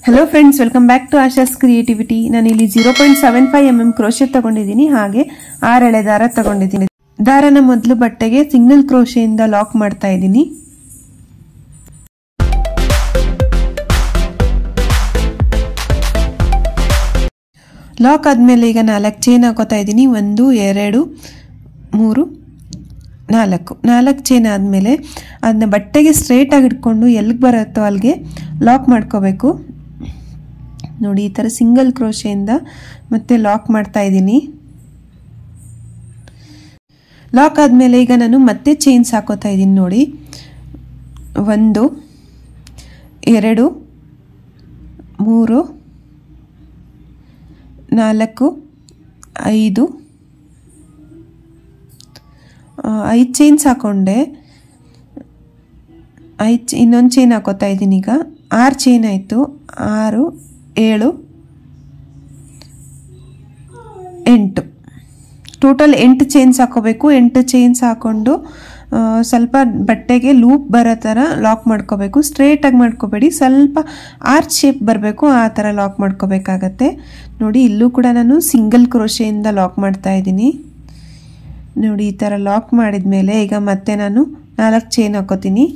hello friends welcome back to Asha's creativity ನಾನು ಇಲ್ಲಿ zero point seven five M M crochet ತಗೊಂಡಿದ್ದೀನಿ ಹಾಗೆ ಆರು ಎಳೆ ದಾರ ತಗೊಂಡಿದ್ದೀನಿ ದಾರನ ಮೊದಲು ಬಟ್ಟೆಗೆ ಸಿಂಗಲ್ ಕ್ರೋಶೆಯಿಂದ ಲಾಕ್ ಮಾಡ್ತಾ ಇದ್ದೀನಿ ಲಾಕ್ ಆದಮೇಲೆ ಈಗ ನಾಲ್ಕು ಚೈನ್ ಹಾಕೋತಾ ಇದ್ದೀನಿ ಒಂದು ಎರಡು ಮೂರು ನಾಲ್ಕು ನಾಲ್ಕು ಚೈನ್ ಆದಮೇಲೆ ಅದನ್ನ ಬಟ್ಟೆಗೆ ಸ್ಟ್ರೇಟಾಗಿ ಇಟ್ಕೊಂಡು ಎಲ್ಲಿಗೆ ಬರುತ್ತೋ ಅಲ್ಲಿಗೆ ಲಾಕ್ ಮಾಡ್ಕೋಬೇಕು ನೋಡಿ ಈ ಥರ ಸಿಂಗಲ್ ಕ್ರೋಶೆಯಿಂದ ಮತ್ತೆ ಲಾಕ್ ಮಾಡ್ತಾ ಇದ್ದೀನಿ ಲಾಕ್ ಆದಮೇಲೆ ಈಗ ನಾನು ಮತ್ತೆ ಚೈನ್ಸ್ ಹಾಕೋತಾ ಇದ್ದೀನಿ ನೋಡಿ ಒಂದು ಎರಡು ಮೂರು ನಾಲ್ಕು ಐದು ಐದು ಚೈನ್ಸ್ ಹಾಕೊಂಡೆ ಐದು ಇನ್ನೊಂದು ಚೈನ್ ಹಾಕೋತಾ ಇದ್ದೀನಿ ಈಗ ಆರು ಚೈನ್ ಆಯಿತು ಆರು ಏಳು ಎಂಟು ಟೋಟಲ್ ಎಂಟು ಚೈನ್ಸ್ ಹಾಕೋಬೇಕು ಎಂಟು ಚೈನ್ಸ್ ಹಾಕ್ಕೊಂಡು ಸ್ವಲ್ಪ ಬಟ್ಟೆಗೆ ಲೂಪ್ ಬರೋ ಥರ ಲಾಕ್ ಮಾಡ್ಕೋಬೇಕು ಸ್ಟ್ರೇಟಾಗಿ ಮಾಡ್ಕೋಬೇಡಿ ಸ್ವಲ್ಪ ಆರ್ಚ್ ಶೇಪ್ ಬರಬೇಕು ಆ ಥರ ಲಾಕ್ ಮಾಡ್ಕೋಬೇಕಾಗತ್ತೆ ನೋಡಿ ಇಲ್ಲೂ ಕೂಡ ನಾನು ಸಿಂಗಲ್ ಕ್ರೋಶೆಯಿಂದ ಲಾಕ್ ಮಾಡ್ತಾ ಇದ್ದೀನಿ ನೋಡಿ ಈ ಥರ ಲಾಕ್ ಮಾಡಿದ ಮೇಲೆ ಈಗ ಮತ್ತೆ ನಾನು ನಾಲ್ಕು ಚೈನ್ ಹಾಕೋತೀನಿ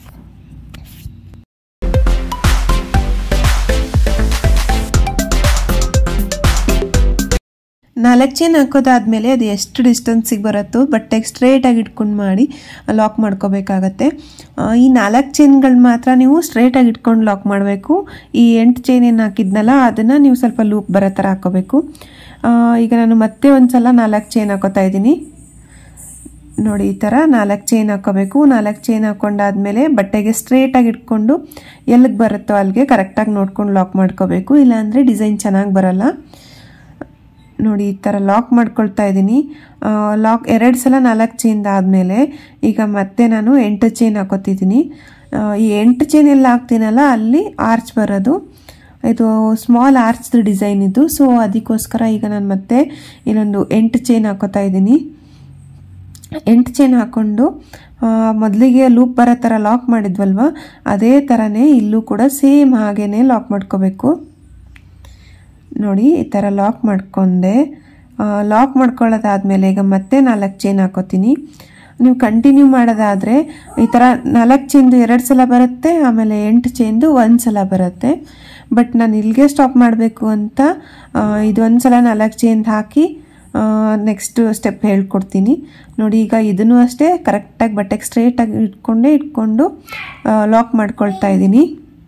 ನಾಲ್ಕು ಚೈನ್ ಹಾಕೋದಾದ್ಮೇಲೆ ಅದು ಎಷ್ಟು ಡಿಸ್ಟೆನ್ಸಿಗೆ ಬರುತ್ತೋ ಬಟ್ಟೆಗೆ ಸ್ಟ್ರೇಟಾಗಿ ಇಟ್ಕೊಂಡು ಮಾಡಿ ಲಾಕ್ ಮಾಡ್ಕೋಬೇಕಾಗತ್ತೆ ಈ ನಾಲ್ಕು ಚೈನ್ಗಳು ಮಾತ್ರ ನೀವು ಸ್ಟ್ರೇಟಾಗಿ ಇಟ್ಕೊಂಡು ಲಾಕ್ ಮಾಡಬೇಕು ಈ ಎಂಟು ಚೈನ್ ಏನು ಹಾಕಿದ್ನಲ್ಲ ಅದನ್ನು ನೀವು ಸ್ವಲ್ಪ ಲೂಪ್ ಬರೋ ಥರ ಹಾಕೋಬೇಕು ಈಗ ನಾನು ಮತ್ತೆ ಒಂದು ಸಲ ನಾಲ್ಕು ಚೈನ್ ಹಾಕೋತಾ ಇದ್ದೀನಿ ನೋಡಿ ಈ ಥರ ನಾಲ್ಕು ಚೈನ್ ಹಾಕೋಬೇಕು ನಾಲ್ಕು ಚೈನ್ ಹಾಕೊಂಡಾದ್ಮೇಲೆ ಬಟ್ಟೆಗೆ ಸ್ಟ್ರೇಟಾಗಿ ಇಟ್ಕೊಂಡು ಎಲ್ಲಿಗೆ ಬರುತ್ತೋ ಅಲ್ಲಿಗೆ ಕರೆಕ್ಟಾಗಿ ನೋಡ್ಕೊಂಡು ಲಾಕ್ ಮಾಡ್ಕೋಬೇಕು ಇಲ್ಲಾಂದರೆ ಡಿಸೈನ್ ಚೆನ್ನಾಗಿ ಬರಲ್ಲ ನೋಡಿ ಈ ಥರ ಲಾಕ್ ಮಾಡ್ಕೊಳ್ತಾ ಇದ್ದೀನಿ ಲಾಕ್ ಎರಡು ಸಲ ನಾಲ್ಕು ಚೈನ್ ಆದಮೇಲೆ ಈಗ ಮತ್ತೆ ನಾನು ಎಂಟು ಚೈನ್ ಹಾಕೋತಿದ್ದೀನಿ ಈ ಎಂಟು ಚೈನ್ ಎಲ್ಲ ಹಾಕ್ತೀನಲ್ಲ ಅಲ್ಲಿ ಆರ್ಚ್ ಬರೋದು ಇದು ಸ್ಮಾಲ್ ಆರ್ಚ್ ಡಿಸೈನ್ ಇದು ಸೊ ಅದಕ್ಕೋಸ್ಕರ ಈಗ ನಾನು ಮತ್ತೆ ಇನ್ನೊಂದು ಎಂಟು ಚೈನ್ ಹಾಕೋತಾ ಇದ್ದೀನಿ ಎಂಟು ಚೈನ್ ಹಾಕ್ಕೊಂಡು ಮೊದಲಿಗೆ ಲೂಪ್ ಬರೋ ಥರ ಲಾಕ್ ಮಾಡಿದ್ವಲ್ವ ಅದೇ ಥರನೇ ಇಲ್ಲೂ ಕೂಡ ಸೇಮ್ ಹಾಗೇ ಲಾಕ್ ಮಾಡ್ಕೋಬೇಕು ನೋಡಿ ಈ ಥರ ಲಾಕ್ ಮಾಡ್ಕೊಂಡೆ ಲಾಕ್ ಮಾಡ್ಕೊಳ್ಳೋದಾದ್ಮೇಲೆ ಈಗ ಮತ್ತೆ ನಾಲ್ಕು ಚೈನ್ ಹಾಕೋತೀನಿ ನೀವು ಕಂಟಿನ್ಯೂ ಮಾಡೋದಾದರೆ ಈ ಥರ ನಾಲ್ಕು ಚೈನ್ದು ಎರಡು ಸಲ ಬರುತ್ತೆ ಆಮೇಲೆ ಎಂಟು ಚೈನ್ದು ಒಂದು ಸಲ ಬರುತ್ತೆ ಬಟ್ ನಾನು ಇಲ್ಲಿಗೆ ಸ್ಟಾಪ್ ಮಾಡಬೇಕು ಅಂತ ಇದೊಂದು ಸಲ ನಾಲ್ಕು ಚೈನ್ ಹಾಕಿ ನೆಕ್ಸ್ಟ್ ಸ್ಟೆಪ್ ಹೇಳ್ಕೊಡ್ತೀನಿ ನೋಡಿ ಈಗ ಇದನ್ನು ಅಷ್ಟೇ ಕರೆಕ್ಟಾಗಿ ಬಟ್ಟೆಗೆ ಸ್ಟ್ರೇಟಾಗಿ ಇಟ್ಕೊಂಡೇ ಇಟ್ಕೊಂಡು ಲಾಕ್ ಮಾಡ್ಕೊಳ್ತಾ ಇದ್ದೀನಿ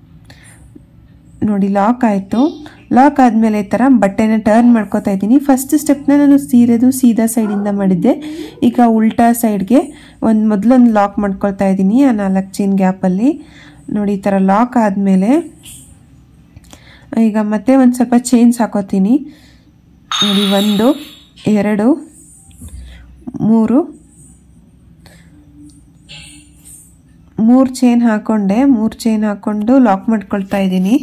ನೋಡಿ ಲಾಕ್ ಆಯಿತು ಲಾಕ್ ಆದಮೇಲೆ ಈ ಥರ ಬಟ್ಟೆನ ಟರ್ನ್ ಮಾಡ್ಕೋತಾ ಇದ್ದೀನಿ ಫಸ್ಟ್ ಸ್ಟೆಪ್ನ ನಾನು ಸೀರೆದು ಸೀದಾ ಸೈಡಿಂದ ಮಾಡಿದ್ದೆ ಈಗ ಉಲ್ಟಾ ಸೈಡ್ಗೆ ಒಂದು ಮೊದಲೊಂದು ಲಾಕ್ ಮಾಡ್ಕೊಳ್ತಾ ಇದ್ದೀನಿ ಆ ನಾಲ್ಕು ಚೈನ್ ಗ್ಯಾಪಲ್ಲಿ ನೋಡಿ ಈ ಥರ ಲಾಕ್ ಆದಮೇಲೆ ಈಗ ಮತ್ತೆ ಒಂದು ಸ್ವಲ್ಪ ಚೈನ್ಸ್ ಹಾಕೋತೀನಿ ನೋಡಿ ಒಂದು ಎರಡು ಮೂರು ಮೂರು ಚೈನ್ ಹಾಕ್ಕೊಂಡೆ ಮೂರು ಚೈನ್ ಹಾಕ್ಕೊಂಡು ಲಾಕ್ ಮಾಡ್ಕೊಳ್ತಾ ಇದ್ದೀನಿ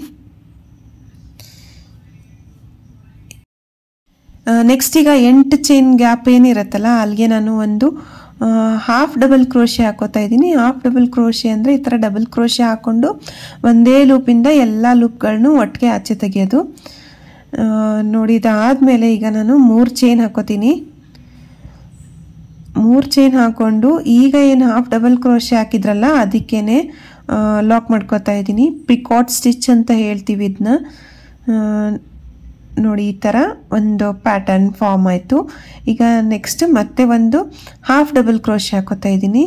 ನೆಕ್ಸ್ಟ್ ಈಗ ಎಂಟು ಚೈನ್ ಗ್ಯಾಪ್ ಏನಿರುತ್ತಲ್ಲ ಅಲ್ಲಿಗೆ ನಾನು ಒಂದು ಹಾಫ್ ಡಬಲ್ ಕ್ರೋಶೆ ಹಾಕೋತಾ ಇದ್ದೀನಿ ಹಾಫ್ ಡಬಲ್ ಕ್ರೋಶೆ ಅಂದರೆ ಈ ಥರ ಡಬಲ್ ಕ್ರೋಶೆ ಹಾಕ್ಕೊಂಡು ಒಂದೇ ಲೂಪಿಂದ ಎಲ್ಲ ಲೂಪ್ಗಳನ್ನು ಒಟ್ಟಿಗೆ ಆಚೆ ತೆಗೆಯೋದು ನೋಡಿ ಇದಾದಮೇಲೆ ಈಗ ನಾನು ಮೂರು ಚೈನ್ ಹಾಕೋತೀನಿ ಮೂರು ಚೈನ್ ಹಾಕ್ಕೊಂಡು ಈಗ ಏನು ಹಾಫ್ ಡಬಲ್ ಕ್ರೋಶೆ ಹಾಕಿದ್ರಲ್ಲ ಅದಕ್ಕೇನೆ ಲಾಕ್ ಮಾಡ್ಕೋತಾ ಇದ್ದೀನಿ ಪಿಕಾಟ್ ಸ್ಟಿಚ್ ಅಂತ ಹೇಳ್ತೀವಿ ಇದನ್ನ ನೋಡಿ ಈ ಥರ ಒಂದು ಪ್ಯಾಟರ್ನ್ ಫಾರ್ಮ್ ಆಯಿತು ಈಗ ನೆಕ್ಸ್ಟ್ ಮತ್ತೆ ಒಂದು ಹಾಫ್ ಡಬಲ್ ಕ್ರೋಶೆ ಹಾಕೋತಾ ಇದ್ದೀನಿ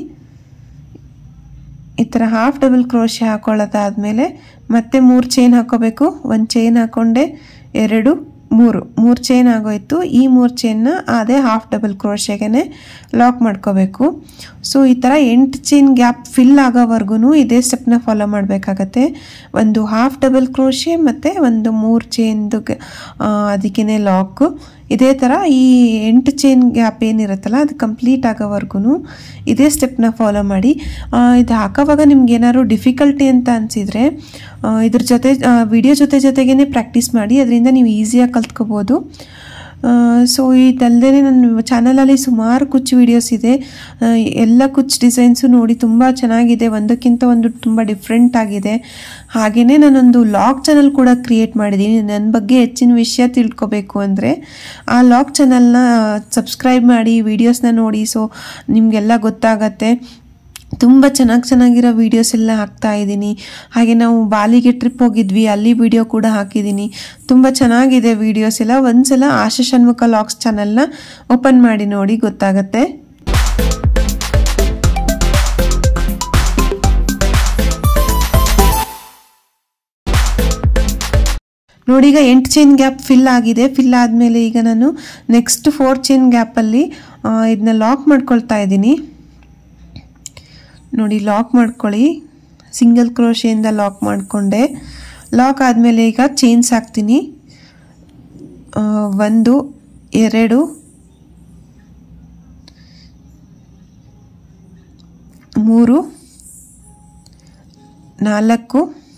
ಈ ಥರ ಹಾಫ್ ಡಬಲ್ ಕ್ರೋಶೆ ಹಾಕೊಳ್ಳೋದಾದಮೇಲೆ ಮತ್ತೆ ಮೂರು ಚೈನ್ ಹಾಕೋಬೇಕು ಒಂದು ಚೈನ್ ಹಾಕ್ಕೊಂಡೆ ಎರಡು ಮೂರು ಮೂರು ಚೈನ್ ಆಗೋಯ್ತು ಈ ಮೂರು ಚೈನ್ನ ಅದೇ ಹಾಫ್ ಡಬಲ್ ಕ್ರೋಶೆಗೆ ಲಾಕ್ ಮಾಡ್ಕೋಬೇಕು ಸೊ ಈ ಥರ ಎಂಟು ಚೈನ್ ಗ್ಯಾಪ್ ಫಿಲ್ ಆಗೋವರೆಗೂ ಇದೇ ಸ್ಟೆಪ್ನ ಫಾಲೋ ಮಾಡಬೇಕಾಗತ್ತೆ ಒಂದು ಹಾಫ್ ಡಬಲ್ ಕ್ರೋಶೆ ಮತ್ತು ಒಂದು ಮೂರು ಚೈನ್ದು ಅದಕ್ಕೇ ಲಾಕು ಇದೇ ಥರ ಈ ಎಂಟು ಚೈನ್ ಗ್ಯಾಪ್ ಏನಿರುತ್ತಲ್ಲ ಅದು ಕಂಪ್ಲೀಟ್ ಆಗೋವರೆಗೂ ಇದೇ ಸ್ಟೆಪ್ನ ಫಾಲೋ ಮಾಡಿ ಇದು ಹಾಕೋವಾಗ ನಿಮ್ಗೆ ಏನಾದ್ರು ಡಿಫಿಕಲ್ಟಿ ಅಂತ ಅನಿಸಿದರೆ ಇದ್ರ ಜೊತೆ ವಿಡಿಯೋ ಜೊತೆ ಜೊತೆಗೇ ಪ್ರಾಕ್ಟೀಸ್ ಮಾಡಿ ಅದರಿಂದ ನೀವು ಈಸಿಯಾಗಿ ಕಲ್ತ್ಕೋಬೋದು ಸೊ ಇದಲ್ಲದೆ ನನ್ನ ಚಾನಲಲ್ಲಿ ಸುಮಾರು ಕುಚ್ಚು ವಿಡಿಯೋಸ್ ಇದೆ ಆ, ಎಲ್ಲ ಕುಚ್ಚು ಡಿಸೈನ್ಸು ನೋಡಿ ತುಂಬ ಚೆನ್ನಾಗಿದೆ ಒಂದಕ್ಕಿಂತ ಒಂದು ತುಂಬ ಡಿಫ್ರೆಂಟ್ ಆಗಿದೆ ಹಾಗೆಯೇ ನಾನೊಂದು ಲಾಗ್ ಚಾನಲ್ ಕೂಡ ಕ್ರಿಯೇಟ್ ಮಾಡಿದ್ದೀನಿ ನನ್ನ ಬಗ್ಗೆ ಹೆಚ್ಚಿನ ವಿಷಯ ತಿಳ್ಕೊಬೇಕು ಅಂದರೆ ಆ ಲಾಗ್ ಚಾನಲ್ನ ಸಬ್ಸ್ಕ್ರೈಬ್ ಮಾಡಿ ವೀಡಿಯೋಸ್ನ ನೋಡಿ ಸೊ ನಿಮಗೆಲ್ಲ ಗೊತ್ತಾಗತ್ತೆ ತುಂಬ ಚೆನ್ನಾಗಿ ಚೆನ್ನಾಗಿರೋ ವೀಡಿಯೋಸ್ ಎಲ್ಲ ಹಾಕ್ತಾ ಇದ್ದೀನಿ ಹಾಗೆ ನಾವು ಬಾಲಿಗೆ ಟ್ರಿಪ್ ಹೋಗಿದ್ವಿ ಅಲ್ಲಿ ವಿಡಿಯೋ ಕೂಡ ಹಾಕಿದ್ದೀನಿ ತುಂಬ ಚೆನ್ನಾಗಿದೆ ವೀಡಿಯೋಸ್ ಎಲ್ಲ ಒಂದ್ಸಲ ಆಶಾ ಷಣ್ಮುಖ ಲಾಗ್ಸ್ ಚಾನಲ್ನ ಓಪನ್ ಮಾಡಿ ನೋಡಿ ಗೊತ್ತಾಗತ್ತೆ ನೋಡಿ ಈಗ ಎಂಟು ಚೈನ್ ಗ್ಯಾಪ್ ಫಿಲ್ ಆಗಿದೆ ಫಿಲ್ ಆದಮೇಲೆ ಈಗ ನಾನು ನೆಕ್ಸ್ಟ್ ಫೋರ್ ಚೈನ್ ಗ್ಯಾಪಲ್ಲಿ ಇದನ್ನ ಲಾಕ್ ಮಾಡ್ಕೊಳ್ತಾ ಇದ್ದೀನಿ ನೋಡಿ ಲಾಕ್ ಮಾಡ್ಕೊಳ್ಳಿ ಸಿಂಗಲ್ ಕ್ರೋಶೆಯಿಂದ ಲಾಕ್ ಮಾಡಿಕೊಂಡೆ ಲಾಕ್ ಆದಮೇಲೆ ಈಗ ಚೈನ್ಸ್ ಹಾಕ್ತೀನಿ ಆ, ಒಂದು ಎರಡು ಮೂರು ನಾಲ್ಕು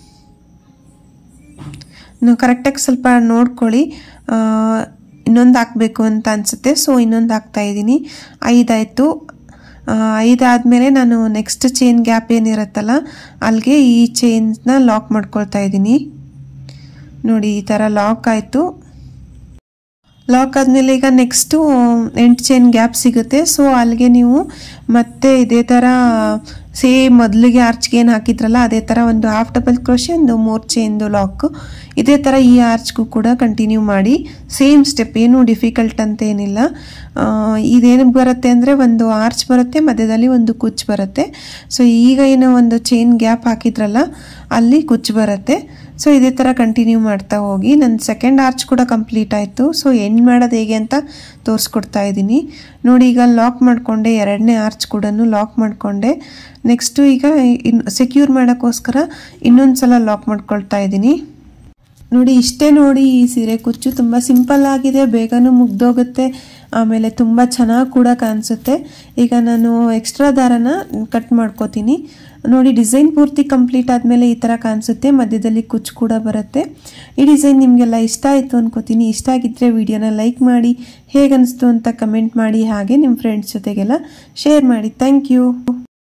ನೀವು ಕರೆಕ್ಟಾಗಿ ಸ್ವಲ್ಪ ನೋಡ್ಕೊಳ್ಳಿ ಇನ್ನೊಂದು ಹಾಕಬೇಕು ಅಂತ ಅನಿಸುತ್ತೆ ಸೊ ಇನ್ನೊಂದು ಹಾಕ್ತಾ ಇದ್ದೀನಿ ಐದಾಯಿತು ಐದಾದಮೇಲೆ ನಾನು ನೆಕ್ಸ್ಟ್ ಚೈನ್ ಗ್ಯಾಪ್ ಏನಿರುತ್ತಲ್ಲ ಅಲ್ಲಿಗೆ ಈ ಚೈನ್ಸ್ನ ಲಾಕ್ ಮಾಡ್ಕೊಳ್ತಾ ಇದ್ದೀನಿ ನೋಡಿ ಈ ಥರ ಲಾಕ್ ಆಯಿತು ಲಾಕ್ ಆದಮೇಲೆ ಈಗ ನೆಕ್ಸ್ಟು ಎಂಟು ಚೈನ್ ಗ್ಯಾಪ್ ಸಿಗುತ್ತೆ ಸೊ ಅಲ್ಲಿಗೆ ನೀವು ಮತ್ತೆ ಇದೇ ಥರ ಸೇಮ್ ಮೊದಲಿಗೆ ಆರ್ಚ್ಗೆ ಏನು ಹಾಕಿದ್ರಲ್ಲ ಅದೇ ಥರ ಒಂದು ಹಾಫ್ ಡಬಲ್ ಕ್ರೋಶೆ ಒಂದು ಮೂರು ಚೈನ್ದು ಲಾಕ್ ಇದೇ ಥರ ಈ ಆರ್ಚ್ಗೂ ಕೂಡ ಕಂಟಿನ್ಯೂ ಮಾಡಿ ಸೇಮ್ ಸ್ಟೆಪ್ ಏನು ಡಿಫಿಕಲ್ಟ್ ಅಂತ ಏನಿಲ್ಲ ಆ, ಇದೇನು ಬರುತ್ತೆ ಅಂದರೆ ಒಂದು ಆರ್ಚ್ ಬರುತ್ತೆ ಮಧ್ಯದಲ್ಲಿ ಒಂದು ಕುಚ್ಚು ಬರುತ್ತೆ ಸೊ ಈಗ ಏನೋ ಒಂದು ಚೈನ್ ಗ್ಯಾಪ್ ಹಾಕಿದ್ರಲ್ಲ ಅಲ್ಲಿ ಕುಚ್ಚು ಬರುತ್ತೆ ಸೊ ಇದೇ ಥರ ಕಂಟಿನ್ಯೂ ಮಾಡ್ತಾ ಹೋಗಿ ನನ್ನ ಸೆಕೆಂಡ್ ಆರ್ಚ್ ಕೂಡ ಕಂಪ್ಲೀಟ್ ಆಯಿತು ಸೊ ಎಂಡ್ ಮಾಡೋದು ಹೇಗೆ ಅಂತ ತೋರಿಸ್ಕೊಡ್ತಾ ಇದ್ದೀನಿ ನೋಡಿ ಈಗ ಲಾಕ್ ಮಾಡಿಕೊಂಡೆ ಎರಡನೇ ಆರ್ಚ್ ಕೂಡ ಲಾಕ್ ಮಾಡಿಕೊಂಡೆ ನೆಕ್ಸ್ಟು ಈಗ ಇನ್ ಸೆಕ್ಯೂರ್ ಮಾಡೋಕ್ಕೋಸ್ಕರ ಇನ್ನೊಂದು ಸಲ ಲಾಕ್ ಮಾಡ್ಕೊಳ್ತಾ ಇದ್ದೀನಿ ನೋಡಿ ಇಷ್ಟೇ ನೋಡಿ ಈ ಸೀರೆ ಕುಚ್ಚು ತುಂಬ ಸಿಂಪಲ್ ಆಗಿದೆ ಬೇಗನೂ ಮುಗ್ದೋಗುತ್ತೆ ಆಮೇಲೆ ತುಂಬ ಚೆನ್ನಾಗಿ ಕೂಡ ಕಾಣಿಸುತ್ತೆ ಈಗ ನಾನು ಎಕ್ಸ್ಟ್ರಾ ದಾರನ ಕಟ್ ಮಾಡ್ಕೋತೀನಿ ನೋಡಿ ಡಿಸೈನ್ ಪೂರ್ತಿ ಕಂಪ್ಲೀಟ್ ಆದಮೇಲೆ ಈ ಥರ ಕಾಣಿಸುತ್ತೆ ಮಧ್ಯದಲ್ಲಿ ಕುಚ್ಚು ಕೂಡ ಬರುತ್ತೆ ಈ ಡಿಸೈನ್ ನಿಮಗೆಲ್ಲ ಇಷ್ಟ ಆಯಿತು ಅನ್ಕೋತೀನಿ ಇಷ್ಟ ಆಗಿದ್ದರೆ ವಿಡಿಯೋನ ಲೈಕ್ ಮಾಡಿ ಹೇಗನ್ನಿಸ್ತು ಅಂತ ಕಮೆಂಟ್ ಮಾಡಿ ಹಾಗೆ ನಿಮ್ಮ ಫ್ರೆಂಡ್ಸ್ ಜೊತೆಗೆಲ್ಲ ಶೇರ್ ಮಾಡಿ ಥ್ಯಾಂಕ್ ಯು